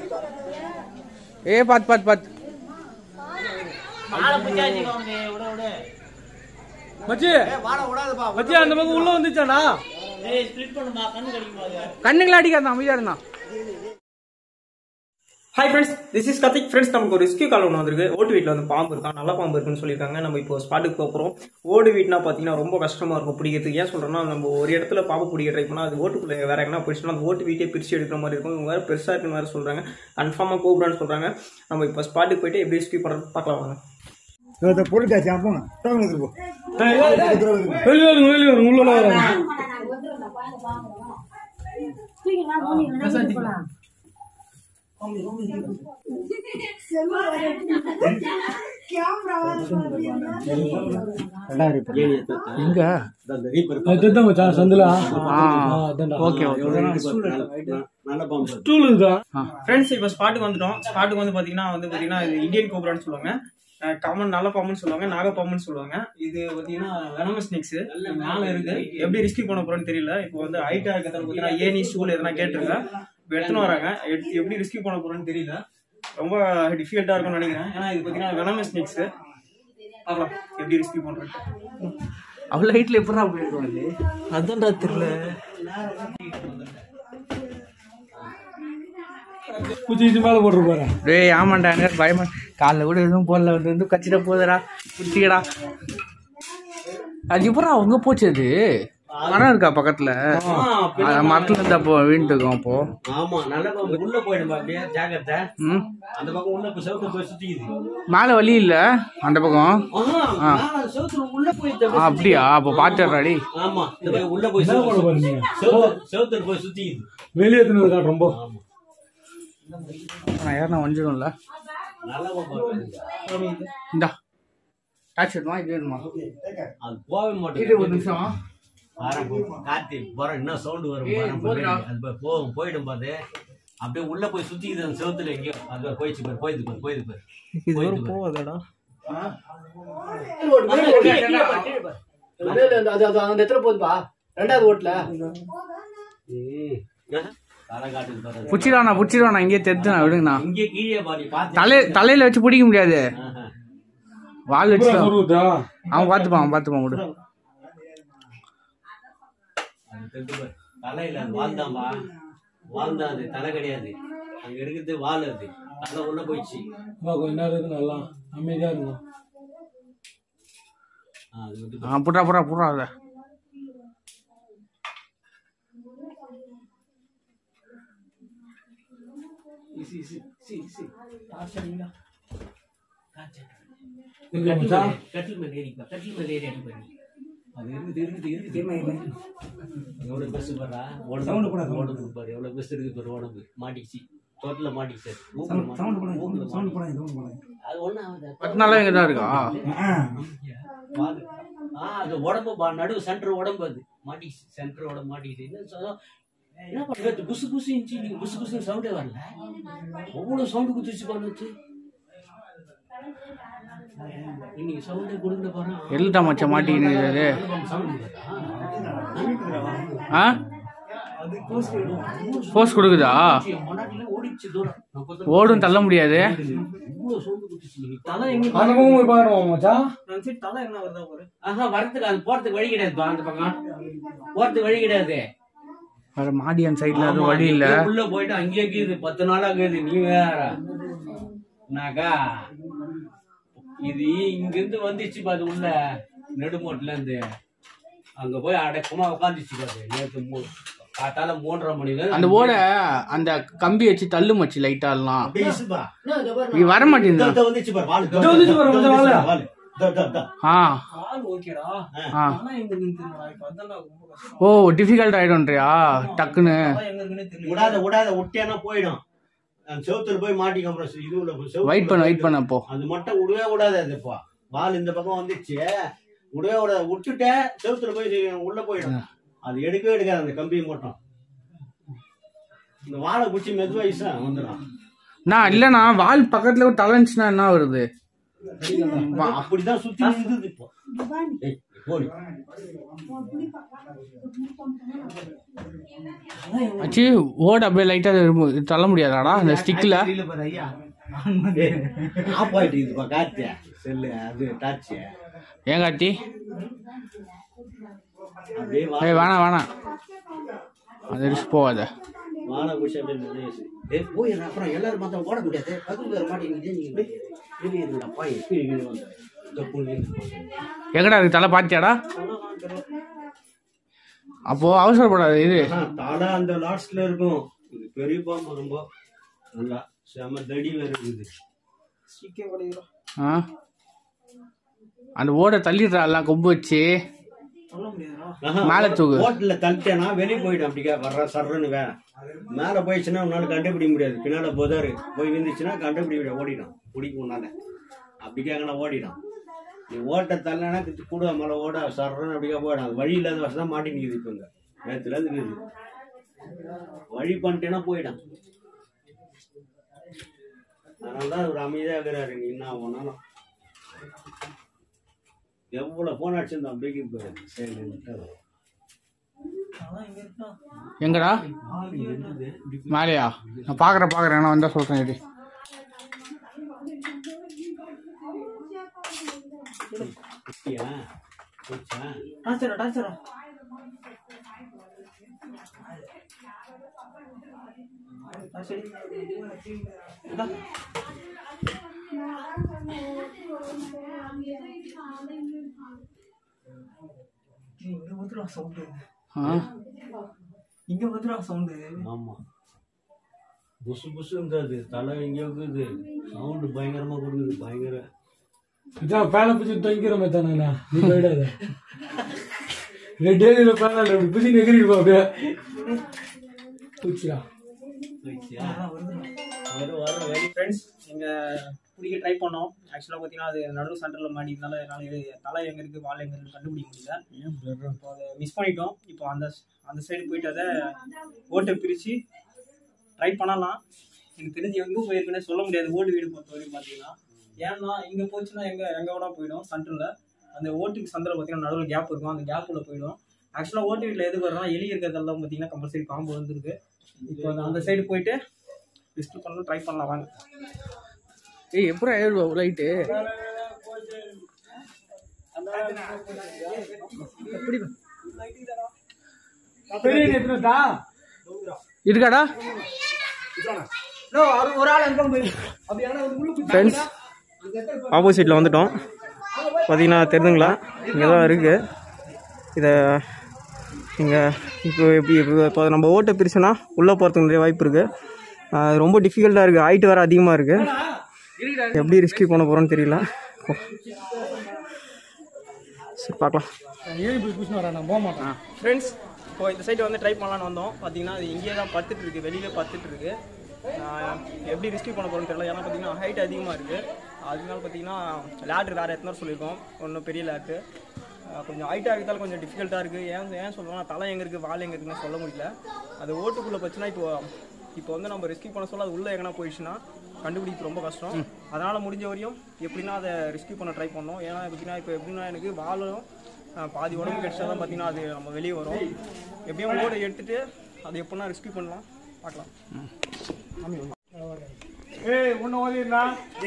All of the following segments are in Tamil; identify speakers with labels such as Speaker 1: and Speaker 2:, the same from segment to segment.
Speaker 1: ஏ பாத்து பாத்து பாத்து
Speaker 2: மச்சி மச்சி அந்த பக்கம் உள்ள வந்துச்சாடா
Speaker 1: கண்ணுங்களா அடிக்காத அமைதியா இருந்தான்
Speaker 3: hi friends this is Karthik friends நமக்கு ஒரு ரெஸ்கியூ கால் ஒன்று வந்திருக்கு ஓட்டு வீட்டில் வந்து பாம்பு இருக்கான் நல்ல பாம்பு இருக்குன்னு சொல்லியிருக்காங்க நம்ம இப்போ ஸ்பாட்டுக்கு போக போகிறோம் ஓடு வீட்னா பார்த்தீங்கன்னா ரொம்ப கஷ்டமாக இருக்கும் பிடிக்கிறதுக்கு ஏன் சொல்கிறேன்னா நம்ம ஒரு இடத்துல பாம்பு பிடிக்க ட்ரை பண்ணால் அது ஓட்டுக்குள்ளே வேற எங்கன்னா போயிடுச்சுன்னா அந்த ஓட்டு வீட்டே பிரித்து எடுக்கிற மாதிரி இருக்கும் இவங்க வேறு பெருசாக இருக்குன்னு வேறு சொல்கிறாங்க கன்ஃபார்மாக கூப்பிடான்னு சொல்கிறாங்க நம்ம இப்போ ஸ்பாட்டுக்கு போயிட்டு எப்படி ரெஸ்கியூ பண்ணுறது பார்க்கலாம் வாங்க
Speaker 4: பொருட்காட்சி போங்க டவுனுக்கு போ
Speaker 2: வெளியே வருங்க வெளியே வருங்க உள்ள வராங்க
Speaker 1: எங்க
Speaker 2: அதுதான் மச்சான் சந்தில
Speaker 1: ஓகே ஓகே
Speaker 2: ஸ்டூல் இதுதான்
Speaker 3: ஃப்ரெண்ட்ஸ் இப்போ ஸ்பாட்டுக்கு வந்துட்டோம் ஸ்பாட்டுக்கு வந்து பார்த்தீங்கன்னா வந்து பார்த்தீங்கன்னா இது இந்தியன் கோப்ரான்னு சொல்லுவாங்க காமன் நல்ல பாம்புன்னு சொல்லுவாங்க நாகப்பாம்புன்னு சொல்லுவாங்க இது பார்த்தீங்கன்னா வெனமஸ் ஸ்னேக்ஸ் மேலே இருக்கு எப்படி ரிஸ்கி பண்ண போறோம்னு தெரியல இப்போ வந்து ஹைட்டா இருக்கிறத பார்த்தீங்கன்னா ஏனி ஸ்டூல் எதனா கேட்டிருக்கேன் இப்போ எடுத்துன்னு வராங்க எடுத்து எப்படி ரிஸ்கி பண்ண போறோம்னு தெரியல ரொம்ப டிஃபிகல்ட்டா இருக்கும்னு நினைக்கிறேன் ஏன்னா இது பார்த்தீங்கன்னா வெனமஸ் ஸ்னேக்ஸ் பார்க்கலாம் எப்படி ரிஸ்கி பண்றேன்
Speaker 1: அவ்வளவு ஹைட்ல எப்படா போயிருக்கோம்
Speaker 2: அதான்டா தெரியல குச்சி குச்சி மேல போட்டு போறேன்
Speaker 1: டேய் ஆமாண்டா எனக்கு பயமா காலைல கூட எதுவும் போடல வந்து வந்து கச்சிட போகுதுடா குடிச்சிக்கடா அது எப்படா அவங்க போச்சு அது மரம் இருக்கா பக்கத்துல அது மரத்துல இருந்தா அப்போ வீண்டுக்கும் அப்போ
Speaker 5: ஆமா நல்ல பாம்பு உள்ள போயிடும் அப்படியே ஜாக்கிரதை
Speaker 1: ம்
Speaker 5: அந்த பக்கம் உள்ள போய் செவுத்து போய் சுத்திக்குது
Speaker 1: மேல வழி இல்ல அந்த பக்கம்
Speaker 5: ஆஹா, மேல செவுத்துல உள்ள போயிட்டு
Speaker 1: ஆ, அப்படியா அப்போ பாத்துடுறாடி
Speaker 5: ஆமா இந்த பக்கம் உள்ள போய்
Speaker 2: என்ன பண்ண
Speaker 5: செவுத்து-
Speaker 2: போறீங்க
Speaker 5: செவுத்து செவுத்துல போய் சுத்திக்குது
Speaker 2: வெளியே எடுத்துன்னு ரொம்ப
Speaker 1: நான் யாரும் வந்துடும்ல
Speaker 5: நல்ல பாம்பு
Speaker 1: இந்தா காய்ச்சி வேணுமா இது வேணுமா
Speaker 5: அது போகவே
Speaker 1: இது
Speaker 5: மாட்டேங்குது
Speaker 1: ஒரு நிமிஷம்
Speaker 5: வரேன் போ. காத்தி போறேன் இன்னும் சவுண்ட் வரும்
Speaker 1: ஏய்,
Speaker 5: வரேன்
Speaker 1: போதுடா.
Speaker 5: பின்னாடி. அது போய் போகும் போயிடும் பாரு அப்படியே உள்ள போய் சுத்திக்குது அந்த செவுத்துல எங்கேயோ அது பாரு, போயிடுச்சு பாரு போயிடுது பாரு போயிடுது பாரு போயிடுது பாரு.
Speaker 3: போகாதடா
Speaker 6: அந்த எத்தனை போகுதுப்பா ரெண்டாவது ஓட்டுல
Speaker 5: ம். ஆஹா, தலை காட்டுது பாரு
Speaker 1: புடிச்சிடுவாண்ணா புடிச்சிடுவாண்ணா இங்கே தெரிஞ்சுண்ணா விடுங்கண்ணா
Speaker 5: இங்கே கீழே பாரு பாத்து
Speaker 1: தலை தலையில வச்சு பிடிக்க முடியாது
Speaker 5: ஆஹா.
Speaker 1: வால் வச்சு தான்.
Speaker 2: சொருகுதா
Speaker 1: அவன் பார்த்துப்பான் அவன் பார்த்துப்பான் விடு
Speaker 5: அது தெரிஞ்சு பாரு. தலை இல்ல அது வால் தான்பா வால் தான் அது தலை கிடையாது அங்க இருக்கிறது வால் அது தலை உள்ள போயிடுச்சு
Speaker 2: அம்மா கொஞ்ச நேரம் இருக்கு நல்லா அமைதியா இருக்கும்
Speaker 5: ஆ, அது வந்து
Speaker 1: ஆ புட்றா புட்றா புட்றா அதை
Speaker 2: இல்ல மச்சான்
Speaker 5: கட்டில் மேல ஏறிப்பா கட்டில் மேல ஏறி அடி பண்ணி அது இருக்குது இருக்குது இருக்குது எவ்வளவு பெருசு பாரா உடம்பு உடம்பு பாரு எவ்வளவு பெருசு இருக்கு பாரு உடம்பு மாட்டிக்கிச்சு தோட்டல மாட்டிக்கிச்சு ஊக்குல மாட்டி- ஊக்குல மாட்டி- அது ஒண்ணும் ஆகாது
Speaker 1: பத்து நாளா இங்கே தான் இருக்கா
Speaker 5: வாது. ஆ அது உடம்பு பா- நடுவு சென்டர் உடம்பு அது மாட்டிக்கிச்சு சென்டர் உடம்பு மாட்டிக்கிச்சு என்ன சொல்ல என்ன பண்றது புசு புசு இருந்துச்சு நீங்க புசு புசு சவுண்டே வரல அவ்வளவு சவுண்டு குத்துச்சு பாருச்சு இன்னைக்கு சவுண்டே கொடுங்க பாரு
Speaker 1: எல்லிட்டா மச்சான் மாட்டிக்கின்னு இது ஆ போஸ்ட் கொடுக்குதா
Speaker 5: ஓடிச்சு தூரம் நான் பார்த்தா
Speaker 1: ஓடும் தள்ள முடியாது
Speaker 5: இவ்வளவு சவுண்டு குத்துச்சு நீங்க தலை எங்க
Speaker 2: அந்த பக்கம் போய் பாருவோம் மச்சான்
Speaker 3: நான் சரி தலை என்ன வருதா பாரு
Speaker 5: ஆஹா வரதுக்கு அது போறதுக்கு வழி கிடையாதுப்பா அந்த பக்கம் போறதுக்கு வழி கிடையாது
Speaker 1: வேற மாடியான் சைடுல அது
Speaker 5: ஆமா,
Speaker 1: வழி இல்ல
Speaker 5: அப்படியே உள்ள போயிட்டு அங்கேயே இருக்குது பத்து நாளா இருக்குது நீ வேற நாக்கா இது இங்க இருந்து வந்துச்சு பாது உள்ள நெடுமோட்ல இருந்து அங்க போய் அடக்கமா உட்காந்துச்சு பாரு நேத்து மூ- காத்தால மூன்றரை மணில
Speaker 1: அந்த ஓட அந்த கம்பி வச்சு தள்ளு மச்சு லைட்டா எல்லாம்
Speaker 5: அப்படியே இசுப்பா.
Speaker 1: இது வர மாட்டேங்குது
Speaker 5: இதோ வந்துச்சு பாரு வாலு
Speaker 2: இதோ வந்துச்சு பாரு,
Speaker 5: இதோ
Speaker 2: வாலு.
Speaker 5: வந்துச்சு வாலு. இதோ, இதோ, இதோ.
Speaker 1: ஆ
Speaker 3: ஆள் ஓகேடா
Speaker 1: ஆ
Speaker 3: ஆனா எங்க இருக்குன்னு தெரியல இப்ப அதான் ரொம்ப கஷ்டம்
Speaker 1: ஓ டிஃபிகல்ட் ஆயிடும்ன்றியா டக்குன்னு
Speaker 3: தலை எங்க இருக்குன்னே தெரியல
Speaker 5: விடாத விடாத விட்டேன்னா போயிடும் அந்த செவுத்துல போய் மாட்டிக்க அப்புறம் இதுல செவுத்துல
Speaker 1: வெயிட் பண்ண வெயிட் பண்ண அப்போ
Speaker 5: அது மட்டும் விடவே விடாது அதுப்பா வால் இந்த பக்கம் வந்துச்சு விடவே விடாது விட்டுட்ட செவுத்துல போய் இது உள்ள போயிடும் அது எடுக்கவே எடுக்காது அந்த கம்பியை மட்டும் இந்த வாழை குச்சி மெதுவா ஈசா வந்துடும்
Speaker 1: நான் இல்லண்ணா வால் பக்கத்துல ஒரு தலை இருந்துச்சுன்னா என்ன வருது
Speaker 5: அப்படிதான் சுத்தி இருந்தது இப்போ ஏய், போடு
Speaker 1: அச்சி ஓடு அப்படியே லைட்டாக தள்ள முடியாதாடா அந்த ஸ்டிக்கில்
Speaker 5: தெரியல பாரு ஐயா ஆஃப் ஆயிட்டு இதுப்பா காத்தியா செல்லு அது டாச்சு
Speaker 1: ஏன் காட்டி
Speaker 5: அப்படியே வா
Speaker 1: ஏய் வேணாம் வேணாம் அது ரிஸ்க் போகாத
Speaker 5: வாழ குஷி அப்படியே நின்று டேய் போய் அப்புறம் எல்லாரும் பார்த்தா ஓட முடியாது பக்கத்துல வர மாட்டேங்குது நீங்க வெளியே இருங்கடா பாய் கீழே கீழே வந்து இந்த புள்ளி
Speaker 1: எங்கடா இருக்கு தலை பாத்தியாடா அப்போ அவசரப்படாது இது
Speaker 5: தலை அந்த லாஸ்ட்ல இருக்கும் இது பெரிய பாம்பு ரொம்ப நல்லா செம தடி வேற இருக்குது
Speaker 3: சீக்கிரம் கிடைக்கிறோம்
Speaker 1: ஆ அந்த ஓடை தள்ளிடுறா எல்லாம் கொம்பு வச்சு
Speaker 3: சொல்ல முடியாதுடா
Speaker 5: ஆஹா,
Speaker 1: மேல தூக்கு.
Speaker 5: ஓட்டுல தள்ளிட்டேனா வெளியே போயிடும் அப்படிக்கா வர்ற சர்றன்னு வே மேல போயிடுச்சுன்னா உன்னால கண்டுபிடிக்க முடியாது பின்னால போதாரு போய் விழுந்துச்சுன்னா கண்டுபிடிக்க முடியாது ஓடிடும் பிடிக்கும் உன்னால அப்படிக்கா எங்கன்னா ஓடிடும் நீ ஓட்ட தள்ளனா கூட மேல ஓட சர்றன்னு அப்படிக்கா போயிடும் அது வழி இல்லாத வசதி தான் மாட்டிக்கிது இப்போ இங்க நேத்துல இருந்து இருக்குது வழி பண்ணிட்டேன்னா போயிடும் அதனால தான் ஒரு அமைதியாக இருக்கிறாரு நீ என்ன பண்ணாலும் எவ்வளவு போன் அடிச்சிருந்தோம் அப்படியே போயிரு சரி
Speaker 3: அதான் இங்க இருக்கா
Speaker 1: எங்கடா மேலையா நான் பார்க்குறேன் பார்க்குறேன் நான் வந்தால் சொல்கிறேன் இது
Speaker 5: குட்டியா போச்சா
Speaker 3: டாச்சரா டாச்சரா சரி இந்தா. ஏய், இங்க வந்துடா சவுண்டு
Speaker 1: ஆ
Speaker 3: இங்க வந்துடா சவுண்டு
Speaker 5: ஆமா புசு புசு இருந்தது தலை எங்கேயோ இருக்குது சவுண்டு பயங்கரமா கொடுக்குது பயங்கர
Speaker 2: இதான் பேனை பிடிச்சி தொங்கிற தானே நீ போயிடாத ரெட்டே பேன அப்படி பிடிச்சி நெகிரிடுப்பா அப்படியே பூச்சிடா
Speaker 5: போயிடுச்சியா?
Speaker 3: வருதுடா
Speaker 5: வரும் வரும் வெளி
Speaker 3: ஃப்ரெண்ட்ஸ் எங்க பிடிக்க ட்ரை பண்ணோம் ஆக்சுவலாக பார்த்தீங்கன்னா அது நடு சென்டரில் மாட்டினால என்னால் இது தலை எங்கே இருக்குது வால் எங்கே இருக்குது கண்டுபிடிக்க முடியல இப்போ அதை மிஸ் பண்ணிட்டோம் இப்போ அந்த அந்த சைடு போயிட்டு அதை ஓட்டை பிரித்து ட்ரை பண்ணலாம் எனக்கு தெரிஞ்சு எங்கே போயிருக்குன்னே சொல்ல முடியாது ஓட்டு வீடு பொறுத்த வரைக்கும் பார்த்தீங்கன்னா ஏன்னா இங்கே போச்சுன்னா எங்கே எங்கே விட போயிடும் சென்டரில் அந்த ஓட்டுக்கு சந்தில் பார்த்தீங்கன்னா நடுவில் கேப் இருக்கும் அந்த கேப்புள்ள போயிடும் ஆக்சுவலாக ஓட்டு வீட்டில் எது வரும்னா எலி இருக்கிறதெல்லாம் பார்த்தீங்கன்னா கம்பல்சரி பாம்பு வந்துருக்கு இப்போ அந்த- அந்த சைடு போயிட்டு லிஸ்ட் பண்ணணும் ட்ரை பண்ணலாம் வாங்க
Speaker 1: ஏய் எப்படா ஏறுவா லைட்டு
Speaker 2: பெரிய எத்தனை
Speaker 1: இருக்காடா
Speaker 3: ஃப்ரெண்ட்ஸ் ஆப்போசிட்டில் வந்துட்டோம் பார்த்தீங்கன்னா தெரிதுங்களா இங்கே தான் இருக்குது இதை இங்கே இப்போ எப்படி இப்போ இப்போ நம்ம ஓட்டை பிரிச்சோன்னா உள்ளே போகிறதுக்கு நிறைய வாய்ப்பு இருக்குது ரொம்ப டிஃபிகல்ட்டாக இருக்குது ஹைட் வேறு அதிகமாக இருக்குது எப்படி ரிஸ்கி பண்ண போகிறோன்னு தெரியல சரி பார்க்கலாம்
Speaker 2: ஏறி போய் புஷ் வரா நான் போக மாட்டேன்
Speaker 3: ஃப்ரெண்ட்ஸ் இப்போ இந்த சைடு வந்து ட்ரை பண்ணலான்னு வந்தோம் பார்த்தீங்கன்னா அது இங்கேயே தான் பத்துட்டு இருக்கு வெளியிலே பத்துட்டு இருக்கு ஆஹ் எப்படி ரிஸ்கி பண்ண போகிறோன்னு தெரியல ஏன்னா பார்த்தீங்கன்னா ஹைட் அதிகமாக இருக்குது அதனால பார்த்தீங்கன்னா லேட்ரு வேறு எத்தனை சொல்லியிருக்கோம் ஒன்றும் பெரிய லேட்ரு கொஞ்சம் ஹைட்டாக இருக்கிறதால கொஞ்சம் டிஃபிகல்ட்டாக இருக்குது ஏன் ஏன் சொல்கிறோம்னா தலை எங்கே இருக்குது வால் எங்கே இருக்குன்னு சொல்ல முடியல அது ஓட்டுக்குள்ளே போச்சுன்னா இப்போ இப்போ வந்து நம்ம ரிஸ்கி பண்ண சொல்ல அது உள்ளே எங்கன்னா போயிடுச்சுன்னா கண்டுபிடிக்கிறது ரொம்ப கஷ்டம் அதனால் முடிஞ்ச வரையும் எப்படின்னா அதை ரிஸ்கி பண்ண ட்ரை பண்ணோம் ஏன்னா பார்த்தீங்கன்னா இப்போ எப்படின்னா எனக்கு வாலும் ஆஹ் பாதி உடம்பு கடிச்சா தான் பார்த்தீங்கன்னா அது நம்ம வெளியே வரும் எப்படியும் ஓட எடுத்துட்டு அது எப்படின்னா ரிஸ்கி பண்ணலாம் பார்க்கலாம்
Speaker 2: ஏய் ஒன்று ஓதிடா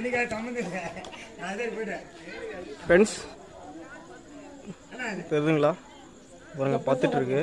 Speaker 3: ஃப்ரெண்ட்ஸ் தெரியுதுங்களா பாருங்க பத்துட்டு இருக்கு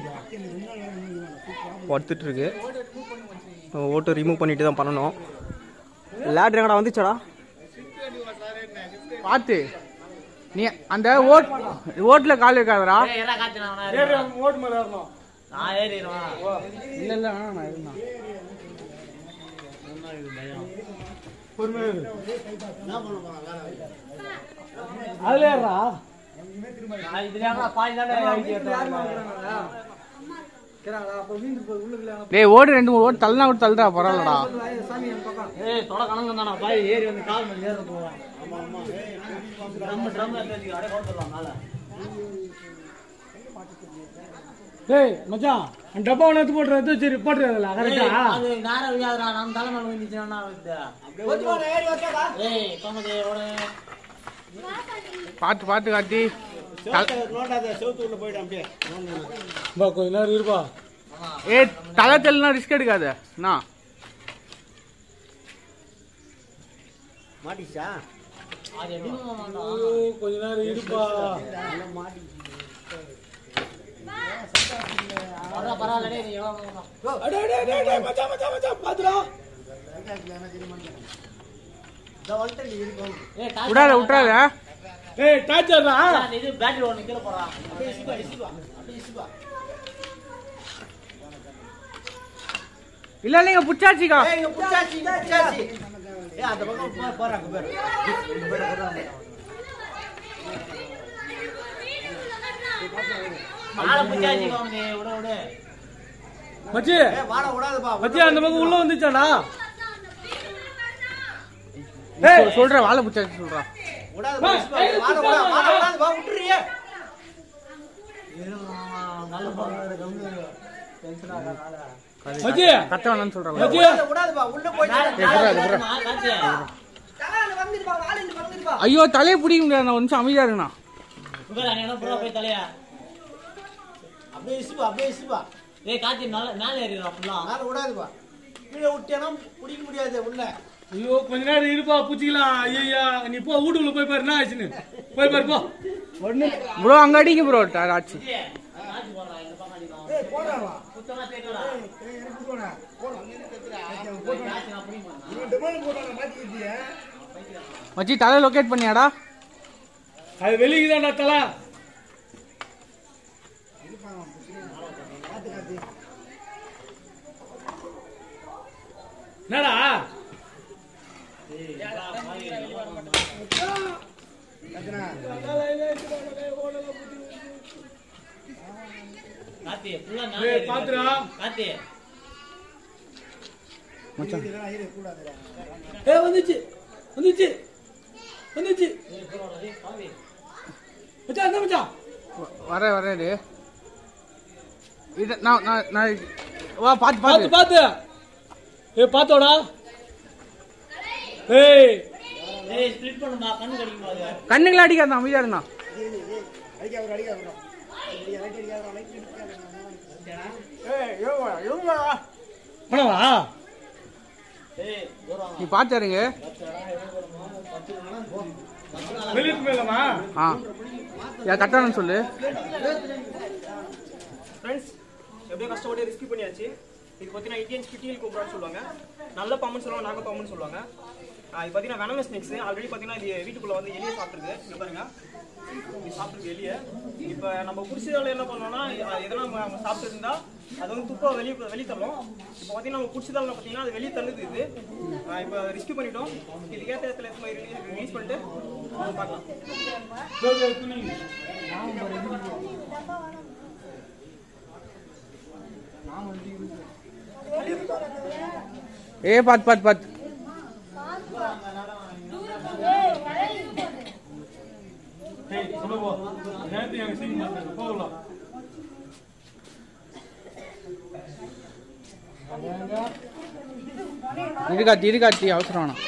Speaker 3: பத்துட்டு இருக்கு ஓட்டு ரிமூவ் பண்ணிட்டு தான் பண்ணணும் லேட்ரு எங்கடா வந்துச்சாடா
Speaker 1: பார்த்து நீ அந்த ஓட் ஓட்டில் கால் இருக்காதடா
Speaker 2: ஏறி அவங்க ஓட்டு மேலே ஏறணும்
Speaker 1: இல்லை இல்லை வேணாம் நான் இருந்தான்
Speaker 2: பொறுமையாக இரு. அதுல ஏறா
Speaker 1: டேய் ஓடு ரெண்டு மூணு ஓட்டு தள்ளனா கூட தள்ளுறா பரவாயில்லடா
Speaker 2: டேய் மச்சான் அந்த டப்பா ஒன்று எடுத்து போட்டுரு எடுத்து சரி போட்டுரு அதில் கரெக்டா
Speaker 1: பார்த்து பார்த்து காட்டி
Speaker 2: பா கொஞ்ச நேரம் இருப்பா
Speaker 1: ஏ தலை தெல்லாம் ரிஸ்க் எடுக்காத என்ன
Speaker 2: ஐயோ, கொஞ்ச நேரம் இருப்பா அடே, அடே, அடே, அடே, மச்சான், மச்சான், மச்சான், பாத்துடா.
Speaker 1: விடாத விட்றாத
Speaker 2: ஏய் டார்ச்சர்டா.
Speaker 1: இல்ல இல்லைங்க புச்சாச்சிக்கா
Speaker 2: மச்சி மச்சி அந்த பக்கம் உள்ள வந்துச்சாடா
Speaker 1: சொ- சொல்றேன் வாழை புச்சாச்சி சொல்றா
Speaker 2: மச்சி
Speaker 1: கத்த வேணாம்னு சொல்றேன்
Speaker 2: மச்சி
Speaker 1: ஐயோ தலையை பிடிக்க முடியாது நான் கொஞ்சம் அமைதியா இருக்குண்ணா
Speaker 6: அப்படியே இசுப்பா அப்படியே இசுப்பா
Speaker 7: ஏய் காத்தி மேல மேல ஏறிடுறா ஃபுல்லா
Speaker 6: மேல விடாதுப்பா கீழே விட்டேன்னா பிடிக்க முடியாது உள்ள
Speaker 2: ஐயோ கொஞ்ச நேரம் இருப்பா புச்சிக்கலாம் ஐயா நீ போ வீட்டுக்குள்ள போய் பாரு என்ன ஆச்சுன்னு போய் பாரு போ
Speaker 1: ப்ரோ அங்க அடிங்க ப்ரோ ஆச்சு
Speaker 7: காத்தி போடுறா இந்த பக்கம் அடிக்கும் சுத்தமா தேக்கடா காத்தி நான் புடிங்க
Speaker 1: மச்சி தலை லொகேட் பண்ணியாடா
Speaker 2: அது வெளிக்குதான்டா தலை என்னடா
Speaker 7: காத்தி ஃபுல்லா மேல
Speaker 2: ஏய்
Speaker 7: ஏறிடுறா.
Speaker 2: பாத்துடா
Speaker 7: காத்தி
Speaker 2: ஏ வந்துச்சு வந்துச்சு வந்துச்சு மச்சான் என்ன மச்சான்
Speaker 1: வரேன் வரேன் இரு. இது நான் நான் நான் வா பார்த்து
Speaker 2: பாத்து
Speaker 1: பார்த்து
Speaker 2: பாத்து ஏ பாத்தோடா ஏய்
Speaker 7: ஏய் ஸ்ப்ளிட் பண்ணுமா கண்ணு கடிக்குமா அது
Speaker 1: கண்ணுங்களா அடிக்காத அமைதியா இருந்தா
Speaker 2: பணவா
Speaker 7: ஏய் தூரம்
Speaker 1: நீ பார்த்து இருங்க
Speaker 2: வெளியிட்டு மேலமா
Speaker 1: ஆ யா கட்டானு சொல்லு
Speaker 3: ஃப்ரெண்ட்ஸ் எப்படியோ கஷ்டப்பட்டு ரிஸ்க் பண்ணியாச்சு இது பார்த்தீங்கன்னா இந்தியன் ஸ்பிட்டியல் கோப்ரான்னு சொல்லுவாங்க நல்ல பாம்புன்னு சொல்லுவாங்க நாக பாம்புன்னு சொல்லுவாங்க ஆஹ் இது பார்த்தீங்கன்னா வெனமஸ் ஸ்னேக்ஸ் ஆல்ரெடி பார்த்தீங்கன்னா இது வீட்டுக்குள்ள வந்து எலியை சாப்பிட்டுருக்கு இங்க பாருங்க இது சாப்பிட்டுருக்கு எலியை இப்போ நம்ம குடிச்சதால என்ன பண்ணோம்னா அஹ் எதனா நம்ம நம்ம சாப்பிட்டு இருந்தா அது வந்து துப்பா வெளியே வெளியே தள்ளும் இப்போ பார்த்தீங்கன்னா நம்ம குடிச்சதால பார்த்தீங்கன்னா அது வெளியே தள்ளுது இது ஆஹ் இப்போ ரிஸ்க் பண்ணிட்டோம் இதுக்கேற்ற இடத்துல ரிலீஸ் பண்ணிட்டு நம்ம பார்க்கலாம்
Speaker 1: ஏ பார்த்து பார்த்து பார்த்து
Speaker 2: ஏய் சொல்ல போ நேத்து எனக்கு சீன் பண்ணாங்க போகலாம்
Speaker 1: இருக்காத்தி இருக்காத்தி அவசரம் வேணாம்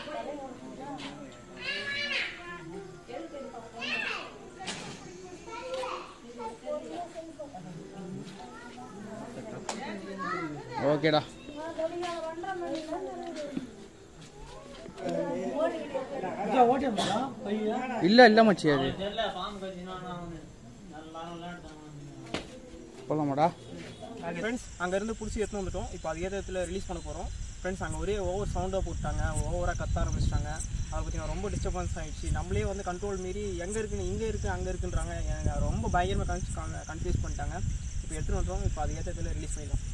Speaker 1: ஓகேடா இல்ல இல்ல மச்சி அது
Speaker 7: தெரியல பாம்பு கடிச்சுனா நான் வந்து நல்லா விளையாடுறேன்
Speaker 1: போலாமாடா
Speaker 3: ஃப்ரெண்ட்ஸ் அங்கேருந்து பிடிச்சி எடுத்துன்னு வந்துட்டோம் இப்போ அது ஏற்ற இடத்துல ரிலீஸ் பண்ண போகிறோம் ஃப்ரெண்ட்ஸ் அங்கே ஒரே ஓவர் சவுண்டாக போட்டாங்க ஓவராக கத்த ஆரம்பிச்சிட்டாங்க அதை பற்றி ரொம்ப டிஸ்டர்பன்ஸ் ஆயிடுச்சு நம்மளே வந்து கண்ட்ரோல் மீறி எங்கே இருக்குன்னு இங்கே இருக்குது அங்கே இருக்குன்றாங்க எனக்கு ரொம்ப பயங்கரமாக கன்ஃபியூஸ் கன்ஃபியூஸ் பண்ணிட்டாங்க இப்போ எடுத்துன்னு வந்துட்டோம் இப்போ அது ஏற்ற இடத்துல ரிலீஸ் பண்ணிடலாம்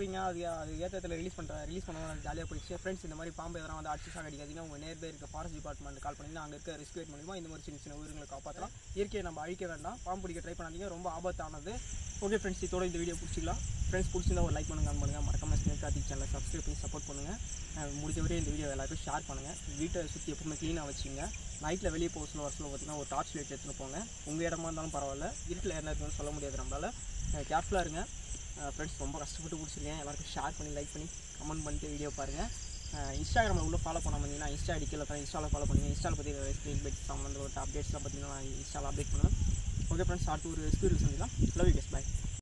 Speaker 3: பார்த்துருப்பீங்க அது அது ஏற்றத்தில் ரிலீஸ் பண்ணுற ரிலீஸ் பண்ணுவாங்க ஜாலியாக போயிடுச்சு ஃப்ரெண்ட்ஸ் இந்த மாதிரி பாம்பு எதனா வந்து அடிச்சு சாகடிக்காதீங்க உங்கள் நேர்பே இருக்க ஃபாரஸ்ட் டிபார்ட்மெண்ட் கால் பண்ணிங்கன்னா அங்கே இருக்க ரெஸ்கியூ மூலிமா இந்த மாதிரி சின்ன சின்ன உயிரிகளை காப்பாற்றலாம் இயற்கையை நம்ம அழிக்க வேண்டாம் பாம்பு பிடிக்க ட்ரை பண்ணாதீங்க ரொம்ப ஆபத்தானது ஓகே ஃப்ரெண்ட்ஸ் இதோட இந்த வீடியோ பிடிச்சிக்கலாம் ஃப்ரெண்ட்ஸ் பிடிச்சிருந்தா ஒரு லைக் பண்ணுங்க கமெண்ட் பண்ணுங்கள் மறக்காம ஸ்னேக் கார்த்திக் சேனலை சப்ஸ்கிரைப் பண்ணி சப்போர்ட் பண்ணுங்கள் அஹ் முடிஞ்ச வரையும் இந்த வீடியோ எல்லாருக்கும் ஷேர் பண்ணுங்கள் வீட்டை சுற்றி எப்பவுமே க்ளீனாக வச்சுங்க நைட்டில் வெளியே போக சொல்ல வர சொல்ல பார்த்தீங்கன்னா ஒரு டார்ச் லைட் எடுத்துன்னு போங்க உங்கள் இடமா இருந்தாலும் பரவாயில்ல இருட்டில் என்ன இருக்குன்னு சொல்ல முடியாது நம்மளால் கேர்ஃபுல்லாக இருங்க ஃப்ரெண்ட்ஸ் ரொம்ப கஷ்டப்பட்டு பிடிச்சிருக்கேன் எல்லாருக்கும் ஷேர் பண்ணி லைக் பண்ணி கமெண்ட் பண்ணிட்டு வீடியோ பாருங்கள் இன்ஸ்டாகிராமில் உள்ள ஃபாலோ பண்ண பார்த்தீங்கன்னா இன்ஸ்டா அடிக்கல தான் இன்ஸ்டாவில் ஃபாலோ பண்ணுங்க இன்ஸ்டாவில் பற்றி ஸ்க்ரீன் பெட் சம்மந்தப்பட்ட அப்டேட்ஸ்லாம் பார்த்தீங்கன்னா நான் இன்ஸ்டாவில் அப்டேட் பண்ணுவேன் ஓகே ஃப்ரெண்ட்ஸ் அடுத்து ஒரு ஸ்கூல் சந்திக்கலாம் லவ் யூ கெஸ் பை